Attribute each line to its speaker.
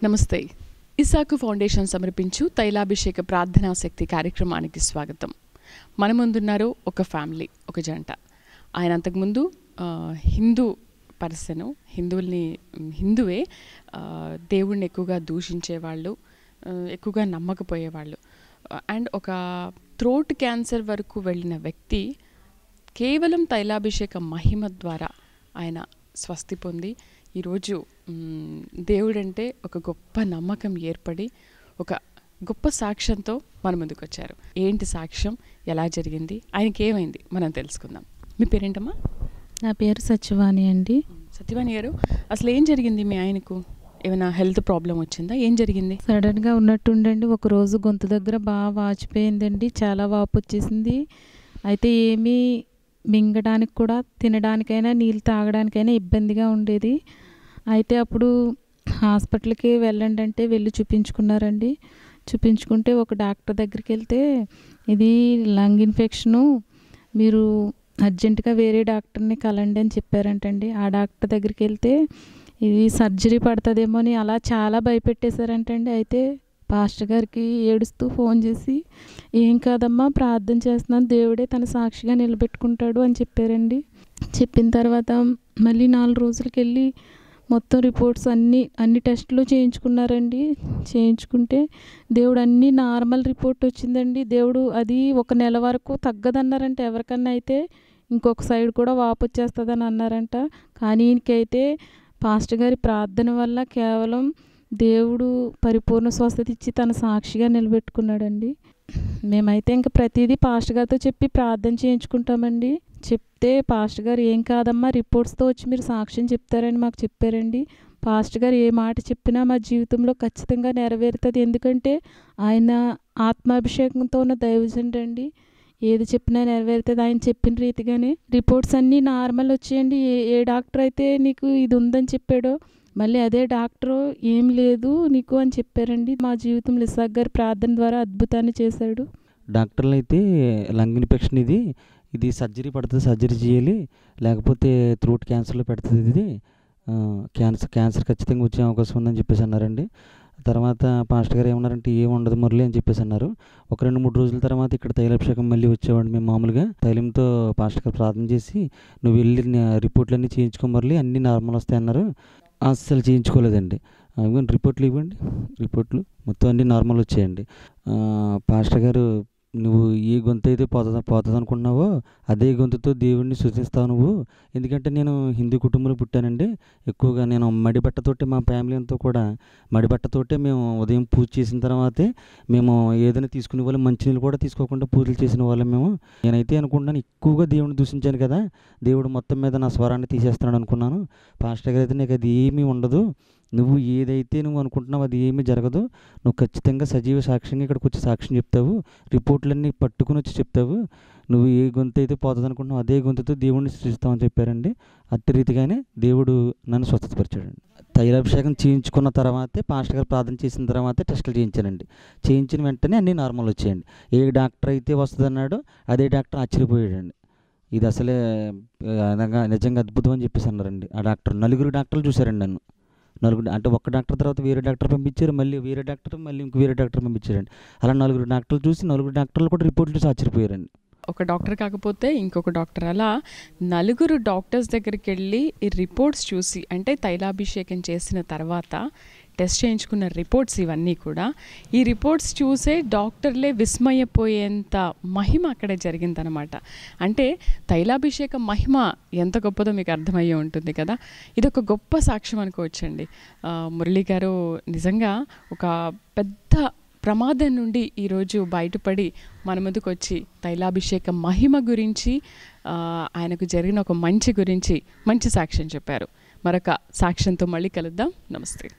Speaker 1: నమస్తే ఇసాకు ఫౌండేషన్ సమర్పించు తైలాభిషేక ప్రార్థనా శక్తి కార్యక్రమానికి స్వాగతం మన ముందున్నారు ఒక ఫ్యామిలీ ఒక జంట ఆయన అంతకుముందు ఆ, హిందూ పర్సన్ హిందువుల్ని హిందువే ఆ, దేవుణ్ణి ఎక్కువగా దూషించేవాళ్ళు ఆ, ఎక్కువగా నమ్మకపోయేవాళ్ళు అండ్ ఒక థ్రోట్ క్యాన్సర్ వరకు వెళ్ళిన వ్యక్తి కేవలం తైలాభిషేక మహిమ ద్వారా ఆయన స్వస్తి పొంది ఈరోజు మ్, దేవుడంటే ఒక గొప్ప నమ్మకం ఏర్పడి ఒక గొప్ప సాక్ష్యంతో మన ముందుకు వచ్చారు ఏంటి సాక్ష్యం ఎలా జరిగింది ఆయనకి ఏమైంది మనం తెలుసుకుందాం మీ పేరేంటమ్మా
Speaker 2: నా పేరు సత్యవాణి అండి
Speaker 1: సత్యవాణి గారు అసలు ఏం జరిగింది మీ ఆయనకు ఏమైనా హెల్త్ ప్రాబ్లం వచ్చిందా ఏం జరిగింది
Speaker 2: సడన్గా ఉన్నట్టుండండి ఒక రోజు గొంతు దగ్గర బాగా వాచిపోయిందండి చాలా వాపు వచ్చేసింది అయితే ఏమీ మింగడానికి కూడా తినడానికైనా నీళ్ళు తాగడానికైనా ఇబ్బందిగా ఉండేది అయితే అప్పుడు హాస్పిటల్కి వెళ్ళండి అంటే వెళ్ళి చూపించుకున్నారండి చూపించుకుంటే ఒక డాక్టర్ దగ్గరికి వెళ్తే ఇది లంగ్ ఇన్ఫెక్షను మీరు అర్జెంటుగా వేరే డాక్టర్ని కలండి అని చెప్పారంటండి ఆ డాక్టర్ దగ్గరికి వెళ్తే ఇది సర్జరీ పడుతుందేమో అని అలా చాలా భయపెట్టేశారంటండి అయితే పాస్టర్ గారికి ఏడుస్తూ ఫోన్ చేసి ఏం కాదమ్మా ప్రార్థన చేస్తున్నాను దేవుడే తన సాక్షిగా నిలబెట్టుకుంటాడు అని చెప్పారండి చెప్పిన తర్వాత మళ్ళీ నాలుగు రోజులకి వెళ్ళి మొత్తం రిపోర్ట్స్ అన్నీ అన్ని టెస్టులు చేయించుకున్నారండి చేయించుకుంటే దేవుడు అన్నీ నార్మల్ రిపోర్ట్ వచ్చిందండి దేవుడు అది ఒక నెల వరకు తగ్గదన్నారంట ఎవరికన్నా అయితే ఇంకొక సైడ్ కూడా వాపు వచ్చేస్తుందని అన్నారంట కానీ ఈయనకైతే పాస్టర్ గారి ప్రార్థన వల్ల కేవలం దేవుడు పరిపూర్ణ స్వస్థత ఇచ్చి తన సాక్షిగా నిలబెట్టుకున్నాడండి మేమైతే ఇంకా ప్రతిదీ పాస్టర్ గారితో చెప్పి ప్రార్థన చేయించుకుంటామండి చెప్తే పాస్టర్ గారు ఏం కాదమ్మా రిపోర్ట్స్తో వచ్చి మీరు సాక్ష్యం చెప్తారని మాకు చెప్పారండి పాస్టర్ గారు ఏ మాట చెప్పినా మా జీవితంలో ఖచ్చితంగా నెరవేరుతుంది ఎందుకంటే ఆయన ఆత్మాభిషేకంతో ఉన్న దైవజనుడు అండి ఏది చెప్పినా నెరవేరుతుంది ఆయన చెప్పిన రీతిగానే రిపోర్ట్స్ అన్నీ నార్మల్ వచ్చేయండి ఏ ఏ డాక్టర్ అయితే నీకు ఇది ఉందని చెప్పాడో మళ్ళీ అదే డాక్టరు ఏం లేదు నీకు అని చెప్పారండి మా జీవితంలో ఇసాక్ గారి ప్రార్థన ద్వారా అద్భుతాన్ని చేశాడు
Speaker 3: డాక్టర్లు అయితే లంగ్ ఇన్ఫెక్షన్ ఇది ఇది సర్జరీ పడుతుంది సర్జరీ చేయాలి లేకపోతే థ్రోట్ క్యాన్సర్లో పెడుతుంది ఇది ఆ, క్యాన్సర్ క్యాన్సర్ ఖచ్చితంగా వచ్చే అవకాశం ఉందని చెప్పేసి అన్నారండి తర్వాత పాస్టర్ గారు ఏమన్నారంటే ఏం ఉండదు మురళి అని చెప్పేసి అన్నారు ఒక రెండు మూడు రోజుల తర్వాత ఇక్కడ తైలాభిషేకం మళ్ళీ వచ్చేవాడు మేము మామూలుగా తైలంతో పాస్టర్ గారు ప్రార్థన చేసి నువ్వు వెళ్ళి నా రిపోర్ట్లన్నీ చేయించుకో మురళి అన్నీ నార్మల్ వస్తాయి అన్నారు అస్సలు చేయించుకోలేదండి ఆ, ఇవ్వండి రిపోర్ట్లు ఇవ్వండి రిపోర్ట్లు మొత్తం అన్నీ నార్మల్ వచ్చాయండి ఆ, పాస్టర్ గారు నువ్వు ఏ గొంతు అయితే పోతుంది పోతుంది అనుకున్నావో అదే గొంతుతో దేవుడిని సృష్టిస్తావు నువ్వు ఎందుకంటే నేను హిందూ కుటుంబంలో పుట్టానండి ఎక్కువగా నేను మడిబట్టతోటే మా ఫ్యామిలీ అంతా కూడా మడిబట్టతోటే మేము ఉదయం పూజ చేసిన తర్వాతే మేము ఏదైనా తీసుకునే వాళ్ళం మంచినీళ్ళు కూడా తీసుకోకుండా పూజలు చేసిన వాళ్ళం మేము నేనైతే అనుకుంటున్నాను ఎక్కువగా దేవుడిని దూషించాను కదా దేవుడు మొత్తం మీద నా స్వరాన్ని తీసేస్తున్నాడు అనుకున్నాను పాస్టర్ గారు అయితే నీకు అది ఏమీ ఉండదు నువ్వు ఏదైతే నువ్వు అనుకుంటున్నావు అది ఏమీ జరగదు నువ్వు ఖచ్చితంగా సజీవ సాక్ష్యంగా ఇక్కడికి వచ్చి సాక్ష్యం చెప్తావు రిపోర్ట్లన్నీ పట్టుకుని వచ్చి చెప్తావు నువ్వు ఏ గొంతు అయితే పోతుంది అనుకుంటున్నావు అదే గొంతుతో దేవుడిని సృష్టిస్తామని చెప్పారండి అట్టి రీతిగానే దేవుడు నన్ను స్వస్థతపరిచాడండి తైలాభిషేకం చేయించుకున్న తర్వాతే పాస్టర్ గారు ప్రార్థన చేసిన తర్వాతే టెస్టులు చేయించానండి చేయించిన వెంటనే అన్నీ నార్మల్ వచ్చాయండి ఏ డాక్టర్ అయితే వస్తుందన్నాడో అదే డాక్టర్ ఆశ్చర్యపోయాడండి ఇది అసలే ఆ, నిజంగా నిజంగా అద్భుతం అని చెప్పేసి అన్నారండి ఆ డాక్టర్ నలుగురు డాక్టర్లు చూశారండి నన్ను నలుగురు అంటే ఒక్క డాక్టర్ తర్వాత వేరే డాక్టర్ పంపించారు మళ్ళీ వేరే డాక్టర్ మళ్ళీ ఇంకో వేరే డాక్టర్ పంపించారండి అలా నలుగురు డాక్టర్లు చూసి నలుగురు డాక్టర్లు కూడా రిపోర్ట్లు చూసి ఆశ్చర్యపోయారండి
Speaker 1: ఒక డాక్టర్ కాకపోతే ఇంకొక డాక్టర్ అలా నలుగురు డాక్టర్స్ దగ్గరికి వెళ్ళి ఈ రిపోర్ట్స్ చూసి అంటే తైలాభిషేకం చేసిన తర్వాత టెస్ట్ చేయించుకున్న రిపోర్ట్స్ ఇవన్నీ కూడా ఈ రిపోర్ట్స్ చూసే డాక్టర్లే విస్మయపోయేంత మహిమ అక్కడ జరిగిందనమాట అంటే తైలాభిషేక మహిమ ఎంత గొప్పదో మీకు అర్థమయ్యే ఉంటుంది కదా ఇది ఒక గొప్ప సాక్ష్యం అనుకోవచ్చండి ఆ, మురళి గారు నిజంగా ఒక పెద్ద ప్రమాదం నుండి ఈరోజు బయటపడి మన ముందుకు వచ్చి తైలాభిషేక మహిమ గురించి ఆ, ఆయనకు జరిగిన ఒక మంచి గురించి మంచి సాక్ష్యం చెప్పారు మరొక సాక్ష్యంతో మళ్ళీ కలుద్దాం నమస్తే